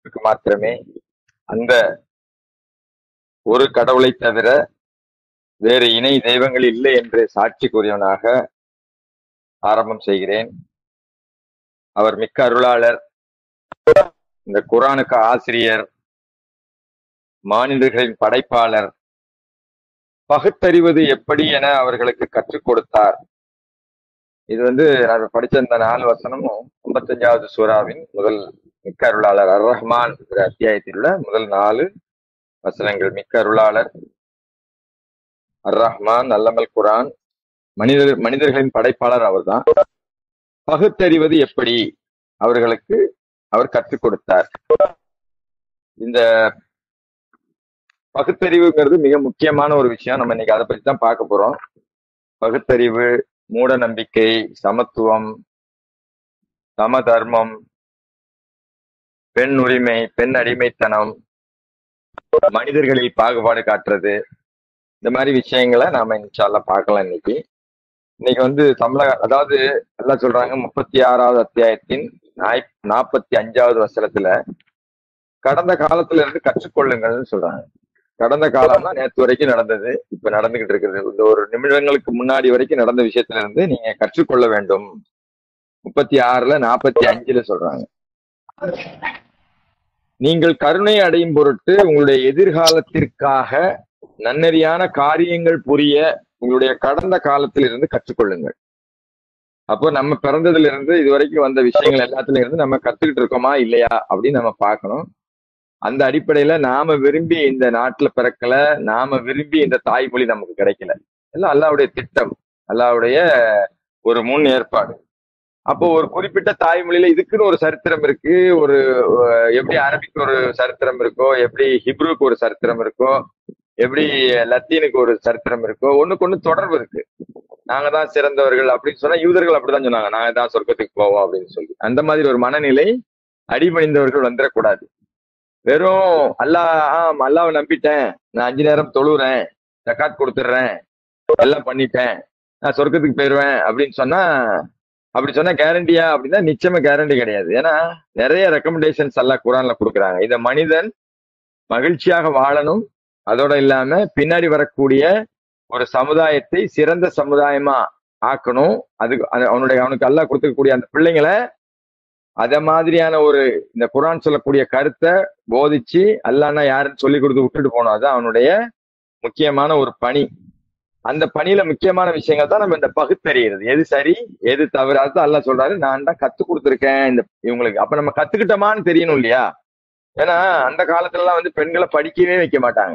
ஒருவருக்கு மாத்திரமே அந்த ஒரு கடவுளை தவிர வேறு இணை தெய்வங்கள் இல்லை என்று சாட்சி கூறியவனாக ஆரம்பம் செய்கிறேன் அவர் மிக்க அருளாளர் இந்த குரானுக்கு ஆசிரியர் மானிடர்களின் படைப்பாளர் பகுத்தறிவது எப்படி என அவர்களுக்கு கற்றுக் கொடுத்தார் இது வந்து நான் படிச்ச இந்த நாலு வசனமும் ஐம்பத்தஞ்சாவது சூறாவின் முதல் மிக்க அருளாளர் அர் ரஹ்மான் என்ற அத்தியாயத்தில் உள்ள முதல் நாலு வசனங்கள் மிக்க அருளாளர் அர் ரஹ்மான் அல்லமல் குரான் மனிதர் மனிதர்களின் படைப்பாளர் அவர்தான் பகுத்தறிவது எப்படி அவர்களுக்கு அவர் கற்றுக் கொடுத்தார் இந்த பகுத்தறிவுங்கிறது மிக முக்கியமான ஒரு விஷயம் நம்ம இன்னைக்கு அதை பத்தி தான் பார்க்க போறோம் பகுத்தறிவு மூட நம்பிக்கை சமத்துவம் சம தர்மம் பெண் உரிமை பெண் அடிமைத்தனம் மனிதர்களில் பாகுபாடு காட்டுறது இந்த மாதிரி விஷயங்களை நாம இன்ஷால்லா பார்க்கலாம் இன்னைக்கு இன்னைக்கு வந்து தமிழக அதாவது எல்லாம் சொல்றாங்க முப்பத்தி ஆறாவது அத்தியாயத்தின் நாய் நாற்பத்தி அஞ்சாவது வசனத்துல கடந்த காலத்துல இருந்து கற்றுக்கொள்ளுங்கள்னு சொல்றாங்க கடந்த காலம்னா நேற்று வரைக்கும் நடந்தது இப்ப நடந்துகிட்டு இருக்குது இந்த ஒரு நிமிடங்களுக்கு முன்னாடி வரைக்கும் நடந்த விஷயத்துல இருந்து நீங்க கற்றுக்கொள்ள வேண்டும் முப்பத்தி ஆறுல நாற்பத்தி அஞ்சுல சொல்றாங்க நீங்கள் கருணை அடையும் பொருட்டு உங்களுடைய எதிர்காலத்திற்காக நன்னறியான காரியங்கள் புரிய உங்களுடைய கடந்த காலத்திலிருந்து கற்றுக்கொள்ளுங்கள் அப்போ நம்ம பிறந்ததுல இருந்து இது வரைக்கும் வந்த விஷயங்கள் எல்லாத்துல இருந்து நம்ம கத்துக்கிட்டு இருக்கோமா இல்லையா அப்படின்னு நம்ம பார்க்கணும் அந்த அடிப்படையில நாம விரும்பி இந்த நாட்டுல பிறக்கல நாம விரும்பி இந்த தாய்மொழி நமக்கு கிடைக்கல எல்லாம் அல்லாவுடைய திட்டம் அல்லாவுடைய ஒரு முன் ஏற்பாடு அப்போ ஒரு குறிப்பிட்ட தாய்மொழியில இதுக்குன்னு ஒரு சரித்திரம் இருக்கு ஒரு அஹ், எப்படி அரபிக்கு ஒரு சரித்திரம் இருக்கோ எப்படி ஹிப்ருக்கு ஒரு சரித்திரம் இருக்கோ எப்படி லத்தீனுக்கு ஒரு சரித்திரம் இருக்கோ ஒண்ணுக்கு ஒண்ணு தொடர்பு இருக்கு நாங்க தான் சிறந்தவர்கள் அப்படின்னு சொன்னா யூதர்கள் அப்படிதான் சொன்னாங்க நாங்க தான் சொர்க்கத்துக்கு போவோம் அப்படின்னு சொல்லி அந்த மாதிரி ஒரு மனநிலை அடிபணிந்தவர்கள் வந்துடக்கூடாது வெறும் அல்லாஹ் ஆம் அல்லாவை நம்பிட்டேன் நான் அஞ்சு நேரம் தொழுறேன் ஜக்காத் கொடுத்துட்றேன் எல்லாம் பண்ணிட்டேன் நான் சொர்க்கத்துக்கு போயிடுவேன் அப்படின்னு சொன்னா அப்படி சொன்னா கேரண்டியா அப்படின்னா நிச்சயமா கேரண்டி கிடையாது ஏன்னா நிறைய ரெக்கமெண்டேஷன்ஸ் எல்லாம் குரான்ல கொடுக்குறாங்க இந்த மனிதன் மகிழ்ச்சியாக வாழணும் அதோட இல்லாம பின்னாடி வரக்கூடிய ஒரு சமுதாயத்தை சிறந்த சமுதாயமா ஆக்கணும் அதுக்கு அது- அவனுடைய அவனுக்கு அல்லாஹ் கொடுத்துக்கக்கூடிய அந்த பிள்ளைங்களை அத மாதிரியான ஒரு இந்த குரான் சொல்லக்கூடிய கருத்தை போதிச்சு அல்லாஹ்னா யாருன்னு சொல்லி கொடுத்து விட்டுட்டு போனோம் அது அவனுடைய முக்கியமான ஒரு பணி அந்த பணியில முக்கியமான விஷயங்கள் தான் நம்ம இந்த பகுத்தறிகிறது எது சரி எது தவறு அதுதான் அல்லாஹ் சொல்றாரு நான் தான் கத்து கொடுத்துருக்கேன் இந்த இவங்களுக்கு அப்ப நம்ம கத்துக்கிட்டோமான்னு தெரியணும் இல்லையா ஏன்னா அந்த காலத்துல எல்லாம் வந்து பெண்களை படிக்கவே வைக்க மாட்டாங்க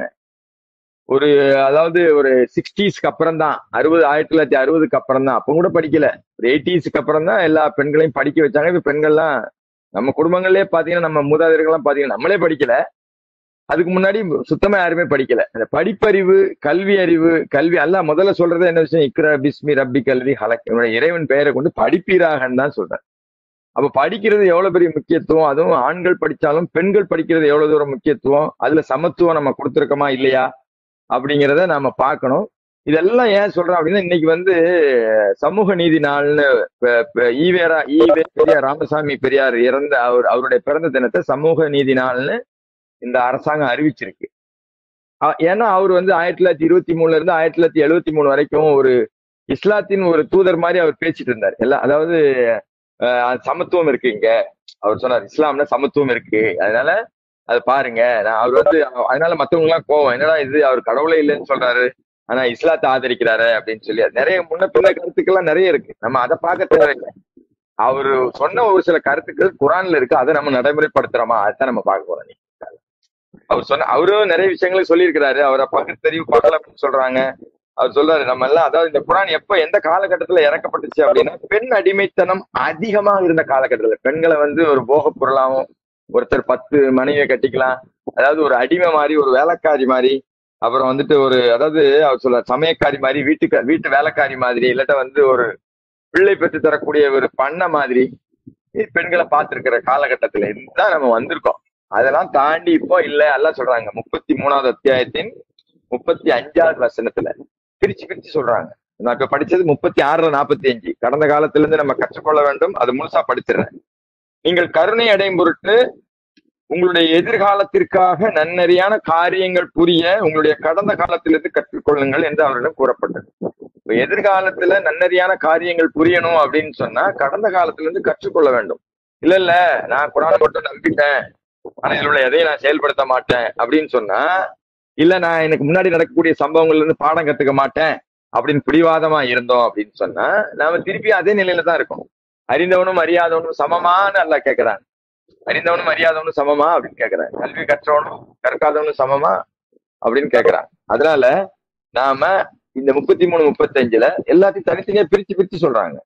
ஒரு அதாவது ஒரு சிக்ஸ்டீஸ்க்கு அப்புறம் தான் அறுபது ஆயிரத்தி தொள்ளாயிரத்தி அறுபதுக்கு அப்புறம் தான் அப்ப கூட படிக்கல ஒரு எயிட்டிஸ்க்கு அப்புறம் தான் எல்லா பெண்களையும் படிக்க வச்சாங்க இப்ப பெண்கள்லாம் நம்ம குடும்பங்கள்லயே பாத்தீங்கன்னா நம்ம மூதாதையர்கள்லாம் பாத்தீங்கன்னா நம்மளே படிக்கல அதுக்கு முன்னாடி சுத்தமா யாருமே படிக்கல அந்த படிப்பறிவு கல்வி அறிவு கல்வி எல்லாம் முதல்ல சொல்றது என்ன விஷயம் இக்ரா பிஸ்மி ரப்பி கல்வி ஹலக் என்னோட இறைவன் பெயரை கொண்டு படிப்பீராகன்னு தான் சொல்றேன் அப்ப படிக்கிறது எவ்வளவு பெரிய முக்கியத்துவம் அதுவும் ஆண்கள் படிச்சாலும் பெண்கள் படிக்கிறது எவ்வளவு தூரம் முக்கியத்துவம் அதுல சமத்துவம் நம்ம கொடுத்துருக்கோமா இல்லையா அப்படிங்கிறத நாம பார்க்கணும் இதெல்லாம் ஏன் சொல்றோம் அப்படின்னா இன்னைக்கு வந்து சமூக நீதி நாள்னு ப- ப- ஈவேரா ஈவே பெரியார் ராமசாமி பெரியார் இறந்த அவர் அவருடைய பிறந்த தினத்தை சமூக நீதி நாள்னு இந்த அரசாங்கம் அறிவிச்சிருக்கு அ- ஏன்னா அவர் வந்து ஆயிரத்தி தொள்ளாயிரத்தி இருபத்தி மூணுல இருந்து ஆயிரத்தி தொள்ளாயிரத்தி எழுபத்தி மூணு வரைக்கும் ஒரு இஸ்லாத்தின் ஒரு தூதர் மாதிரி அவர் பேசிட்டு இருந்தார் எல்லாம் அதாவது அஹ், சமத்துவம் இருக்கு இங்க அவர் சொன்னார் இஸ்லாம்னா சமத்துவம் இருக்கு அதனால அது பாருங்க நான் அவர் வந்து அதனால மத்தவங்க எல்லாம் கோவம் என்னடா இது அவர் கடவுளே இல்லைன்னு சொல்றாரு ஆனா இஸ்லாத்தை ஆதரிக்கிறாரு அப்படின்னு சொல்லி அது நிறைய முன்ன பின்ன கருத்துக்கள்லாம் நிறைய இருக்கு நம்ம அதை பார்க்க தேவையில்லை அவரு சொன்ன ஒரு சில கருத்துக்கள் குரான்ல இருக்கு அதை நம்ம நடைமுறைப்படுத்துறோமா அதான் நம்ம பார்க்க போறோம் இன்னைக்கு. அவர் சொன்ன அவரும் நிறைய விஷயங்களை சொல்லியிருக்கிறாரு அவரை பகுத்தறிவு பகல் அப்படின்னு சொல்றாங்க அவர் சொல்றாரு நம்ம எல்லாம் அதாவது இந்த குரான் எப்ப எந்த காலகட்டத்துல இறக்கப்பட்டுச்சு அப்படின்னா பெண் அடிமைத்தனம் அதிகமாக இருந்த காலகட்டத்துல பெண்களை வந்து ஒரு போகப் பொருளாவும் ஒருத்தர் பத்து மனைவியை கட்டிக்கலாம் அதாவது ஒரு அடிமை மாதிரி ஒரு வேலைக்காரி மாதிரி அப்புறம் வந்துட்டு ஒரு அதாவது அவர் சொல்ல சமயக்காரி மாதிரி வீட்டுக்கு வீட்டு வேலைக்காரி மாதிரி இல்லாட்ட வந்து ஒரு பிள்ளை பெற்று தரக்கூடிய ஒரு பண்ண மாதிரி பெண்களை பார்த்திருக்கிற காலகட்டத்துல இருந்தா நம்ம வந்திருக்கோம் அதெல்லாம் தாண்டி இப்போ இல்ல எல்லாம் சொல்றாங்க முப்பத்தி மூணாவது அத்தியாயத்தின் முப்பத்தி அஞ்சாவது வசனத்துல பிரிச்சு பிரிச்சு சொல்றாங்க நான் இப்ப படிச்சது முப்பத்தி ஆறுல நாற்பத்தி அஞ்சு கடந்த காலத்துல இருந்து நம்ம கற்றுக்கொள்ள வேண்டும் அது முழுசா படிச்சிடுறேன் நீங்கள் கருணை அடையும் பொருட்டு உங்களுடைய எதிர்காலத்திற்காக நன்னறியான காரியங்கள் புரிய உங்களுடைய கடந்த காலத்திலிருந்து கற்றுக்கொள்ளுங்கள் என்று அவரிடம் கூறப்பட்டது இப்ப எதிர்காலத்துல நன்னறியான காரியங்கள் புரியணும் அப்படின்னு சொன்னா கடந்த காலத்திலிருந்து கற்றுக்கொள்ள வேண்டும் இல்ல இல்ல நான் குரான் மட்டும் நம்பிட்டேன் ஆனா இதில் உள்ள எதையும் நான் செயல்படுத்த மாட்டேன் அப்படின்னு சொன்னா இல்ல நான் எனக்கு முன்னாடி நடக்கக்கூடிய சம்பவங்கள்ல இருந்து பாடம் கத்துக்க மாட்டேன் அப்படின்னு பிடிவாதமா இருந்தோம் அப்படின்னு சொன்னா நாம திருப்பி அதே நிலையில தான் இருக்கோம் அறிந்தவனும் அறியாதவனும் சமமான்னு அல்ல கேட்கிறான் அறிந்தவனும் அறியாதவனும் சமமா அப்படின்னு கேட்கிறான் கல்வி கற்றவனும் கற்காதவனும் சமமா அப்படின்னு கேட்கிறான் அதனால நாம இந்த முப்பத்தி மூணு முப்பத்தஞ்சுல எல்லாத்தையும் தனித்தனியா பிரிச்சு பிரிச்சு சொல்றாங்க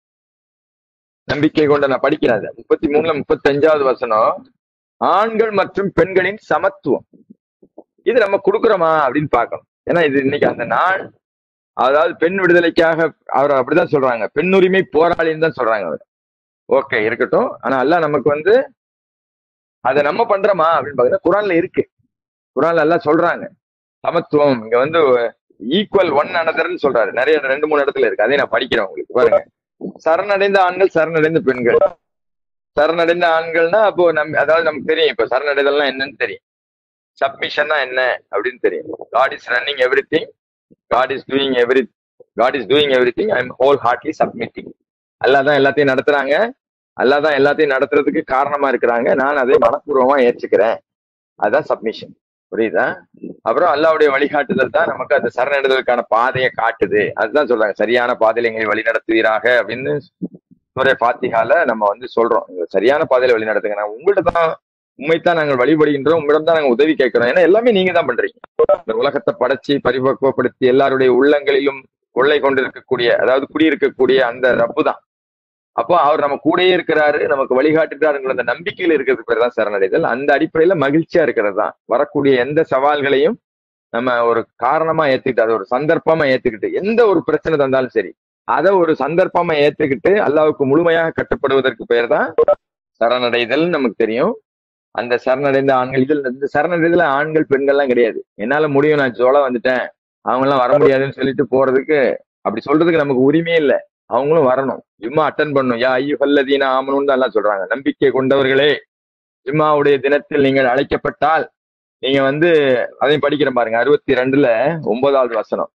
நம்பிக்கை கொண்ட நான் படிக்கிறேன் அதை. முப்பத்தி மூணுல முப்பத்தஞ்சாவது வசனம் ஆண்கள் மற்றும் பெண்களின் சமத்துவம் இது நம்ம கொடுக்குறோமா அப்படின்னு பார்க்கணும் ஏன்னா இது இன்னைக்கு அந்த நாள் அதாவது பெண் விடுதலைக்காக அவர் அப்படிதான் சொல்றாங்க பெண் உரிமை போராளின்னு தான் சொல்றாங்க அவர் ஓகே இருக்கட்டும் ஆனா அல்லாஹ் நமக்கு வந்து அதை நம்ம பண்றோமா அப்படின்னு பாத்தீங்கன்னா குரான்ல இருக்கு குரான்ல எல்லாம் சொல்றாங்க சமத்துவம் இங்க வந்து ஈக்குவல் ஒன் அனதர்னு சொல்றாரு நிறைய ரெண்டு மூணு இடத்துல இருக்கு அதை நான் படிக்கிறேன் உங்களுக்கு பாருங்க சரணடைந்த ஆண்கள் சரணடைந்த பெண்கள் சரணடைந்த ஆண்கள்னா அப்போ நம் அதாவது நமக்கு தெரியும் இப்ப சரணடைதல்னா என்னன்னு தெரியும் சப்மிஷன்னா என்ன அப்படின்னு தெரியும் God is running everything God is doing every God is doing everything I am wholeheartedly submitting அல்லா தான் எல்லாத்தையும் நடத்துறாங்க அல்லா தான் எல்லாத்தையும் நடத்துறதுக்கு காரணமா இருக்கிறாங்க நான் அதை மனப்பூர்வமா ஏற்றுக்கிறேன் அதான் சப்மிஷன் புரியுதா அப்புறம் அல்லாவுடைய வழிகாட்டுதல் தான் நமக்கு அந்த சரணடைதலுக்கான பாதையை காட்டுது அதுதான் சொல்றாங்க சரியான பாதையில எங்களை வழி நடத்துவீராக அப்படின்னு சூரிய பாத்திகால நம்ம வந்து சொல்றோம் "நீங்க சரியான பாதையில வழி நடத்துங்க நான் உங்கள்கிட்ட தான் உண்மைத்தான் நாங்கள் வழிபடுகின்றோம் உங்களிடம் தான் நாங்கள் உதவி கேட்கிறோம் ஏன்னா எல்லாமே நீங்க தான் பண்றீங்க இந்த உலகத்தை படைச்சு பரிபக்குவப்படுத்தி எல்லாருடைய உள்ளங்களிலும் கொள்ளை கொண்டிருக்கக்கூடிய அதாவது குடியிருக்கக்கூடிய அந்த ரப்பு தான் அப்போ அவர் நம்ம கூடயே இருக்கிறாரு நமக்கு வழிகாட்டுறாருங்கிற அந்த நம்பிக்கையில இருக்கிறது பேர் தான் சரணடைதல் அந்த அடிப்படையில மகிழ்ச்சியா இருக்கிறது தான் வரக்கூடிய எந்த சவால்களையும் நம்ம ஒரு காரணமா ஏத்துக்கிட்டு அதை ஒரு சந்தர்ப்பமா ஏத்துக்கிட்டு எந்த ஒரு பிரச்சனை தந்தாலும் சரி அதை ஒரு சந்தர்ப்பமா ஏத்துக்கிட்டு அல்லாவுக்கு முழுமையாக கட்டுப்படுவதற்கு பெயர் தான் சரணடைதல் நமக்கு தெரியும் அந்த சரணடைந்த ஆண்கள் இதில் இந்த சரணடைதல ஆண்கள் பெண்கள்லாம் கிடையாது என்னால முடியும் நான் சோழ வந்துட்டேன் அவங்க எல்லாம் வர முடியாதுன்னு சொல்லிட்டு போறதுக்கு அப்படி சொல்றதுக்கு நமக்கு உரிமையே இல்லை அவங்களும் வரணும் ஜும்மா அட்டன் பண்ணணும் யா ஐயோ ஹல்லதீனா ஆமனுன்னு தான் எல்லாம் சொல்றாங்க நம்பிக்கை கொண்டவர்களே ஜும்மாவுடைய தினத்தில் நீங்கள் அழைக்கப்பட்டால் நீங்க வந்து அதையும் படிக்கிற பாருங்க அறுபத்தி ரெண்டுல ஒன்பதாவது வசனம்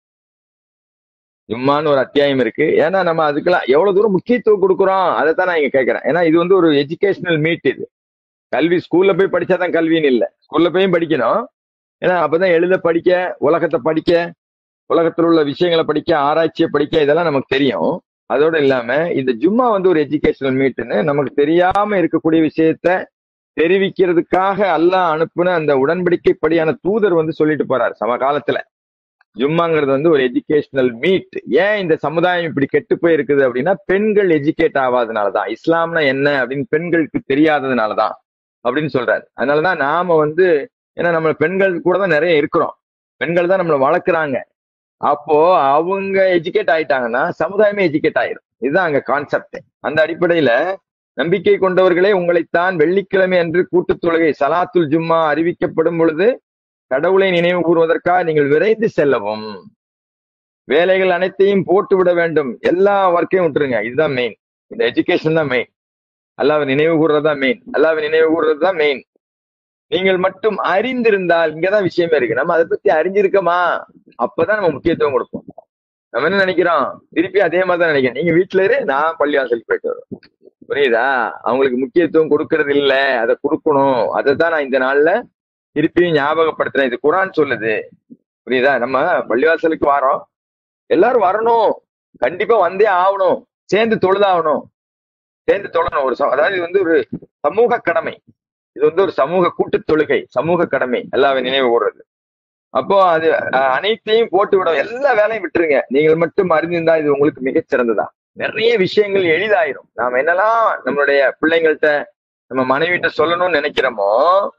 ஜும்மான்னு ஒரு அத்தியாயம் இருக்கு ஏன்னா நம்ம அதுக்கெல்லாம் எவ்வளவு தூரம் முக்கியத்துவம் கொடுக்குறோம் அதை தான் நான் இங்க கேட்கறேன் ஏன்னா இது வந்து ஒரு எஜுகேஷனல் மீட் இது கல்வி ஸ்கூல்ல போய் படிச்சாதான் கல்வின்னு இல்லை ஸ்கூல்ல போயும் படிக்கணும் ஏன்னா அப்பதான் எழுத படிக்க உலகத்தை படிக்க உலகத்தில் உள்ள விஷயங்களை படிக்க ஆராய்ச்சியை படிக்க இதெல்லாம் நமக்கு தெரியும் அதோட இல்லாம இந்த ஜும்மா வந்து ஒரு எஜுகேஷனல் மீட்னு நமக்கு தெரியாம இருக்கக்கூடிய விஷயத்த தெரிவிக்கிறதுக்காக அல்லாஹ் அனுப்புன அந்த உடன்படிக்கைப்படியான தூதர் வந்து சொல்லிட்டு போறாரு சமகாலத்துல ஜும்மாங்கிறது வந்து ஒரு எஜுகேஷனல் மீட் ஏன் இந்த சமுதாயம் இப்படி கெட்டு போய் இருக்குது அப்படின்னா பெண்கள் எஜுகேட் ஆகாதனாலதான் இஸ்லாம்னா என்ன அப்படின்னு பெண்களுக்கு தெரியாததுனாலதான் அப்படின்னு சொல்றாரு அதனாலதான் நாம வந்து ஏன்னா நம்ம பெண்கள் கூட தான் நிறைய இருக்கிறோம் பெண்கள் தான் நம்மளை வளர்க்குறாங்க அப்போ அவங்க எஜுகேட் ஆயிட்டாங்கன்னா சமுதாயமே எஜுகேட் ஆயிரும் இதுதான் அங்க கான்செப்ட் அந்த அடிப்படையில நம்பிக்கை கொண்டவர்களே உங்களைத்தான் வெள்ளிக்கிழமை அன்று கூட்டுத் தொழுகை சலாத்துல் ஜும்மா அறிவிக்கப்படும் பொழுது கடவுளை நினைவு கூறுவதற்காக நீங்கள் விரைந்து செல்லவும் வேலைகள் அனைத்தையும் போட்டு விட வேண்டும் எல்லா ஒர்க்கையும் விட்டுருங்க இதுதான் மெயின் இந்த எஜுகேஷன் தான் மெயின் அல்லாவை நினைவு கூறுறது தான் மெயின் அல்லாவை நினைவு கூறுறது தான் மெயின் நீங்கள் மட்டும் அறிந்திருந்தால் இங்கதான் விஷயமே இருக்கு நம்ம அதை பத்தி அறிஞ்சிருக்கோமா அப்பதான் நம்ம முக்கியத்துவம் கொடுப்போம் நம்ம என்ன நினைக்கிறோம் திருப்பி அதே மாதிரி தான் நினைக்கிறேன் நீங்க வீட்டுல இரு நான் பள்ளிவாசலுக்கு போயிட்டு வருவேன் புரியுதா அவங்களுக்கு முக்கியத்துவம் கொடுக்கறது இல்ல அதை கொடுக்கணும் அதை தான் நான் இந்த நாள்ல திருப்பியும் ஞாபகப்படுத்துறேன் இது குரான் சொல்லுது புரியுதா நம்ம பள்ளிவாசலுக்கு வரோம் எல்லாரும் வரணும் கண்டிப்பா வந்தே ஆகணும் சேர்ந்து தொழுதாகணும் சேர்ந்து தொழணும் ஒரு ச- அதாவது இது வந்து ஒரு சமூக கடமை இது வந்து ஒரு சமூக கூட்டு தொழுகை சமூக கடமை எல்லாமே நினைவு கூறுறது அப்போ அது அஹ், அனைத்தையும் போட்டு விட எல்லா வேலையும் விட்டுருங்க நீங்கள் மட்டும் அறிந்திருந்தா இது உங்களுக்கு மிகச் சிறந்ததா நிறைய விஷயங்கள் எளிதாயிரும் நாம என்னெல்லாம் நம்மளுடைய பிள்ளைங்கள்ட்ட நம்ம மனைவிட்ட சொல்லணும்னு நினைக்கிறோமோ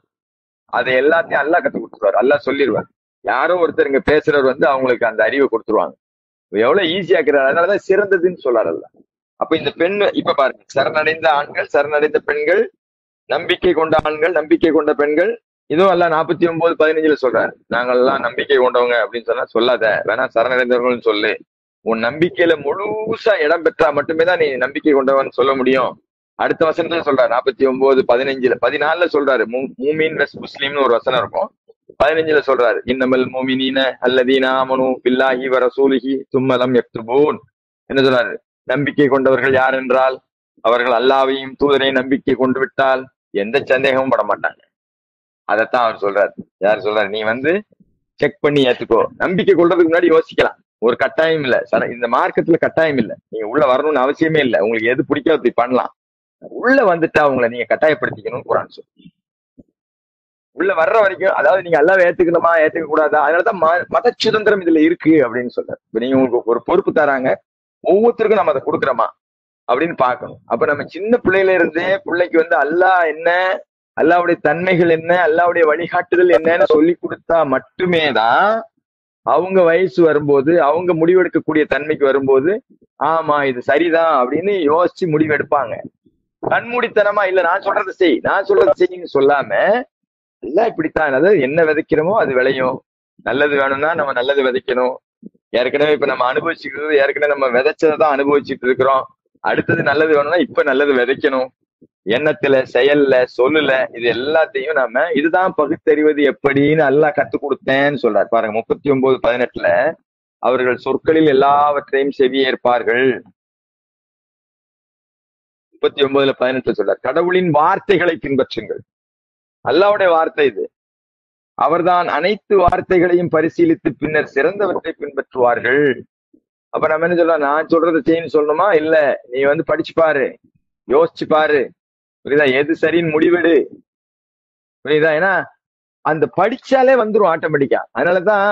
அதை எல்லாத்தையும் அல்லாஹ் கத்து கொடுத்துருவாரு அல்லாஹ் சொல்லிடுவார் யாரோ ஒருத்தர் இங்க பேசுறவர் வந்து அவங்களுக்கு அந்த அறிவை கொடுத்துருவாங்க எவ்வளவு ஈஸியா இருக்கிறார் அதனாலதான் சிறந்ததுன்னு சொல்லார் அல்லாஹ் அப்ப இந்த பெண் இப்ப பாருங்க சரணடைந்த ஆண்கள் சரணடைந்த பெண்கள் நம்பிக்கை கொண்ட ஆண்கள் நம்பிக்கை கொண்ட பெண்கள் இதுவும் எல்லாம் நாற்பத்தி ஒன்பது பதினஞ்சுல சொல்றாரு நாங்கெல்லாம் நம்பிக்கை கொண்டவங்க அப்படின்னு சொன்னா சொல்லாத வேணா சரணடைந்தவர்கள்னு சொல்லு உன் நம்பிக்கையில முழுசா இடம் பெற்றா மட்டுமே தான் நீ நம்பிக்கை கொண்டவன் சொல்ல முடியும் அடுத்த வசனத்துல சொல்றாரு நாற்பத்தி ஒன்பது பதினஞ்சுல பதினாலுல சொல்றாரு மூ- மூமின் வெஸ் முஸ்லீம்னு ஒரு வசனம் இருக்கும் பதினஞ்சுல சொல்றாரு இன்னமல் மூமினீன அல்லதீன ஆமனு பில்லாஹி வ ரசூலிஹி தும்மலம் யக்துபூன் என்ன சொல்றாரு நம்பிக்கை கொண்டவர்கள் யார் என்றால் அவர்கள் அல்லாவையும் தூதரையும் நம்பிக்கை கொண்டு விட்டால் எந்த சந்தேகமும் பட மாட்டாங்க அதைத்தான் அவர் சொல்றாரு யார் சொல்றாரு நீ வந்து செக் பண்ணி ஏத்துக்கோ நம்பிக்கை கொள்றதுக்கு முன்னாடி யோசிக்கலாம் ஒரு கட்டாயம் இல்ல சர இந்த மார்க்கெட்ல கட்டாயம் இல்ல நீங்க உள்ள வரணும்னு அவசியமே இல்ல உங்களுக்கு எது பிடிக்கோ அப்படி பண்ணலாம் உள்ள வந்துட்டா உங்களை நீங்க கட்டாயப்படுத்திக்கணும்னு குரான் சொல்லு உள்ள வர்ற வரைக்கும் அதாவது நீங்க எல்லாம் ஏத்துக்கணுமா ஏத்துக்க கூடாதா அதனாலதான் ம- மத சுதந்திரம் இதுல இருக்கு அப்படின்னு சொல்றாரு இப்ப நீங்க உங்களுக்கு ஒரு பொறுப்பு தராங்க ஒவ்வொருத்தருக்கும் நம்ம அதை கொடுக்குறோமா அப்படின்னு பார்க்கணும் அப்ப நம்ம சின்ன பிள்ளையில இருந்தே பிள்ளைக்கு வந்து அல்லாஹ் என்ன அல்லாவுடைய தன்மைகள் என்ன அல்லாவுடைய வழிகாட்டுதல் என்னன்னு சொல்லி கொடுத்தா மட்டுமே தான் அவங்க வயசு வரும்போது அவங்க முடிவெடுக்கக்கூடிய தன்மைக்கு வரும்போது ஆமா இது சரிதான் அப்படின்னு யோசிச்சு முடிவெடுப்பாங்க கண்மூடித்தனமா இல்ல நான் சொல்றதை செய் நான் சொல்றதை செய்யுன்னு சொல்லாம எல்லாம் இப்படித்தான் அதாவது என்ன விதைக்கிறோமோ அது விளையும் நல்லது வேணும்னா நம்ம நல்லது விதைக்கணும் ஏற்கனவே இப்ப நம்ம அனுபவிச்சுக்கிறது ஏற்கனவே நம்ம விதைச்சதை தான் அனுபவிச்சுட்டு இருக்கிறோம் அடுத்தது நல்லது வேணும்னா இப்ப நல்லது விதைக்கணும் எண்ணத்துல செயல்ல சொல்லுல இது எல்லாத்தையும் நாம இதுதான் பகுத்தறிவது எப்படின்னு எல்லாம் கத்து கொடுத்தேன்னு சொல்றாரு பாருங்க முப்பத்தி ஒன்பது பதினெட்டுல அவர்கள் சொற்களில் எல்லாவற்றையும் செவியேற்பார்கள் முப்பத்தி ஒன்பதுல பதினெட்டுல சொல்றார் கடவுளின் வார்த்தைகளை பின்பற்றுங்கள் அல்லாவுடைய வார்த்தை இது அவர்தான் அனைத்து வார்த்தைகளையும் பரிசீலித்து பின்னர் சிறந்தவற்றை பின்பற்றுவார்கள் அப்ப நம்ம என்ன சொல்லலாம் நான் சொல்றதை செய்யணும் சொல்லணுமா இல்ல நீ வந்து படிச்சு பாரு யோசிச்சு பாரு புரியுதா எது சரின்னு முடிவெடு புரியுதா ஏன்னா அந்த படிச்சாலே வந்துரும் ஆட்டோமேட்டிக்கா அதனாலதான்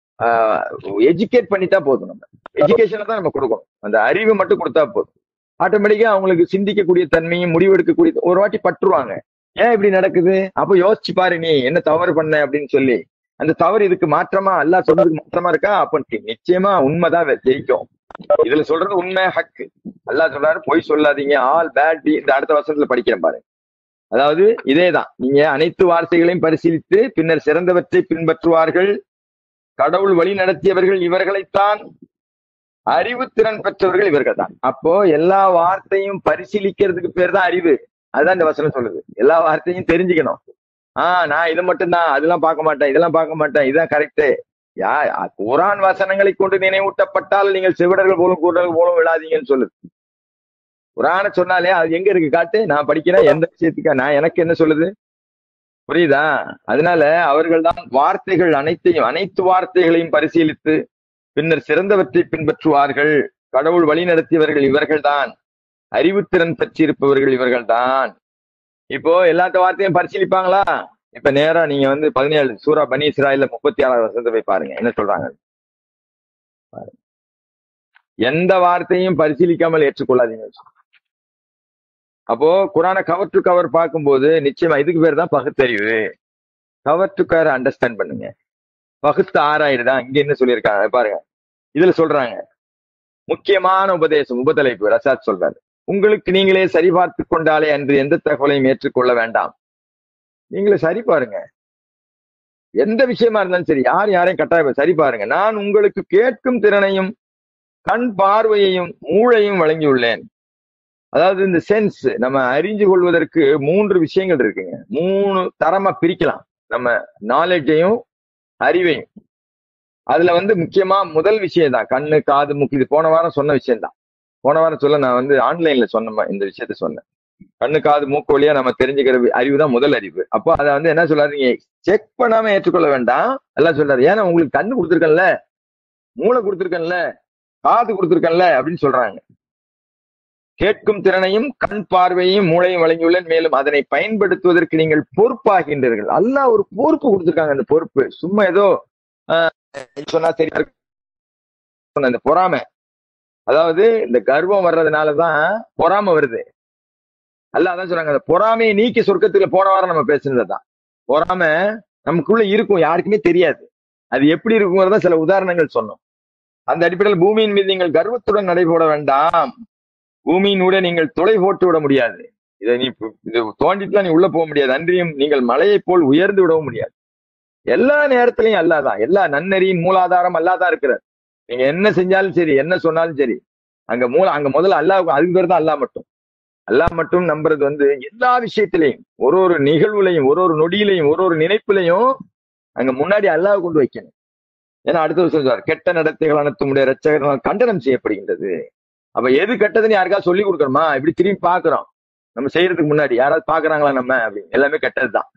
எஜுகேட் பண்ணிட்டா போதும் நம்ம எஜுகேஷனை தான் நம்ம கொடுக்கணும் அந்த அறிவு மட்டும் கொடுத்தா போதும் ஆட்டோமேட்டிக்கா அவங்களுக்கு சிந்திக்கக்கூடிய தன்மையும் முடிவெடுக்கக்கூடிய ஒரு வாட்டி பற்றுவாங்க ஏன் இப்படி நடக்குது அப்ப யோசிச்சு பாரு நீ என்ன தவறு பண்ண அப்படின்னு சொல்லி அந்த தவறு இதுக்கு மாற்றமா அல்லா சொல்றதுக்கு மாற்றமா இருக்கா அப்ப நிச்சயமா உண்மைதான் வெ- ஜெயிக்கும் இதுல சொல்றது உண்மை ஹக்கு அல்லாஹ் சொல்றாரு பொய் சொல்லாதீங்க ஆல் பேட் இந்த அடுத்த வருஷத்துல படிக்கிறேன் பாருங்க அதாவது இதேதான் நீங்க அனைத்து வார்த்தைகளையும் பரிசீலித்து பின்னர் சிறந்தவற்றை பின்பற்றுவார்கள் கடவுள் வழி நடத்தியவர்கள் இவர்களைத்தான் அறிவுத்திறன் பெற்றவர்கள் இவர்கள் தான் அப்போ எல்லா வார்த்தையும் பரிசீலிக்கிறதுக்கு பேர் தான் அறிவு அதுதான் இந்த வசனம் சொல்லுது எல்லா வார்த்தையும் தெரிஞ்சுக்கணும் ஆஹ் நான் இது மட்டும்தான் அதெல்லாம் பார்க்க மாட்டேன் இதெல்லாம் பார்க்க மாட்டேன் இதுதான் கரெக்ட் யா குரான் வசனங்களை கொண்டு நினைவூட்டப்பட்டால் நீங்கள் செவிடர்கள் போலும் கூடர்கள் போலும் விழாதீங்கன்னு சொல்லுது குரான சொன்னாலே அது எங்க இருக்கு காட்டு நான் படிக்கிறேன் எந்த விஷயத்துக்கா நான் எனக்கு என்ன சொல்லுது புரியுதா அதனால அவர்கள் தான் வார்த்தைகள் அனைத்தையும் அனைத்து வார்த்தைகளையும் பரிசீலித்து பின்னர் சிறந்தவற்றை பின்பற்றுவார்கள் கடவுள் வழி நடத்தியவர்கள் இவர்கள்தான் அறிவுத்திறன் பெற்றிருப்பவர்கள் இவர்கள்தான் இப்போ எல்லாத்த வார்த்தையும் பரிசீலிப்பாங்களா இப்ப நேரா நீங்க வந்து பதினேழு சூரா பனி இஸ்ராயில முப்பத்தி ஆறாவது வருஷத்தை போய் பாருங்க என்ன சொல்றாங்க பாருங்க. எந்த வார்த்தையும் பரிசீலிக்காமல் ஏற்றுக்கொள்ளாதீங்க அப்போ குரானை கவர் டு கவர் பார்க்கும்போது நிச்சயமா இதுக்கு பேர் தான் பகுத்தறிவு கவர் டு கவர் அண்டர்ஸ்டாண்ட் பண்ணுங்க பகுத்து ஆராயிடுதா இங்க என்ன சொல்லியிருக்காங்க பாருங்க இதுல சொல்றாங்க முக்கியமான உபதேசம் உபதலைப்பு ரசாத் சொல்றாரு உங்களுக்கு நீங்களே சரி பார்த்து கொண்டாலே அன்று எந்த தகவலையும் ஏற்றுக்கொள்ள வேண்டாம் நீங்களே சரி பாருங்க எந்த விஷயமா இருந்தாலும் சரி யார் யாரையும் கட்டாயம் சரி பாருங்க நான் உங்களுக்கு கேட்கும் திறனையும் கண் பார்வையையும் மூளையும் வழங்கியுள்ளேன் அதாவது இந்த சென்ஸ் நம்ம அறிஞ்சு கொள்வதற்கு மூன்று விஷயங்கள் இருக்குங்க மூணு தரமா பிரிக்கலாம் நம்ம நாலேஜையும் அறிவையும் அதுல வந்து முக்கியமா முதல் விஷயம் தான் கண்ணு காது மூக்கு இது போன வாரம் சொன்ன விஷயம் தான் போன வாரம் சொல்ல நான் வந்து ஆன்லைன்ல சொன்ன இந்த விஷயத்த சொன்னேன் கண்ணு காது மூக்கு வழியா நம்ம தெரிஞ்சுக்கிற அறிவு தான் முதல் அறிவு அப்போ அதை வந்து என்ன சொல்லாதீங்க செக் பண்ணாம ஏற்றுக்கொள்ள வேண்டாம் எல்லாம் சொல்லாரு ஏன்னா உங்களுக்கு கண்ணு கொடுத்துருக்கேன்ல மூளை கொடுத்துருக்கேன்ல காது கொடுத்துருக்கேன்ல அப்படின்னு சொல்றாங்க கேட்கும் திறனையும் கண் பார்வையையும் மூளையும் வழங்கியுள்ளேன் மேலும் அதனை பயன்படுத்துவதற்கு நீங்கள் பொறுப்பாகின்றீர்கள் அல்லாஹ் ஒரு பொறுப்பு கொடுத்துருக்காங்க அந்த பொறுப்பு சும்மா ஏதோ ஆஹ், சொன்னா சரியா இருக்கும். சொன்ன இந்த பொறாமை அதாவது இந்த கர்வம் வர்றதுனாலதான் பொறாமை வருது அல்லாஹ் அதான் சொல்றாங்க அந்த பொறாமையை நீக்கி சொர்க்கத்துல போன வாரம் நம்ம பேசுனதுதான் பொறாமை நமக்குள்ள இருக்கும் யாருக்குமே தெரியாது அது எப்படி இருக்குங்கிறத சில உதாரணங்கள் சொன்னோம் அந்த அடிப்படையில் பூமியின் மீது நீங்கள் கர்வத்துடன் நடைபோட வேண்டாம் பூமியினூட நீங்கள் துளை போட்டு விட முடியாது இதை நீ பு- இது தோண்டிட்டுலாம் நீ உள்ள போக முடியாது அன்றியும் நீங்கள் மலையைப் போல் உயர்ந்து விடவும் முடியாது எல்லா நேரத்திலையும் அல்லாதான் எல்லா நன்னறியின் மூலாதாரம் அல்லாதான் இருக்கிறார் நீங்க என்ன செஞ்சாலும் சரி என்ன சொன்னாலும் சரி அங்க மூல அங்க முதல்ல அல்லாஹ் அதுக்கு பேர் தான் அல்லாஹ் மட்டும் அல்லாஹ் மட்டும் நம்புறது வந்து எல்லா விஷயத்திலையும் ஒரு ஒரு நிகழ்வுலையும் ஒரு ஒரு நொடியிலையும் ஒரு ஒரு நினைப்புலையும் அங்க முன்னாடி அல்லாஹ் கொண்டு வைக்கணும் ஏன்னா அடுத்த வருஷம் சொல்றார் கெட்ட நடத்தைகள் அனைத்துடைய ரச்சகர்களால் கண்டனம் செய்யப்படுகின்றது அப்ப எது கெட்டதுன்னு யாருக்காவது சொல்லி கொடுக்கணுமா இப்படி திரும்பி பாக்குறோம் நம்ம செய்யறதுக்கு முன்னாடி யாராவது பாக்குறாங்களா நம்ம அப்படின்னு எல்லாமே கெட்டதுதான்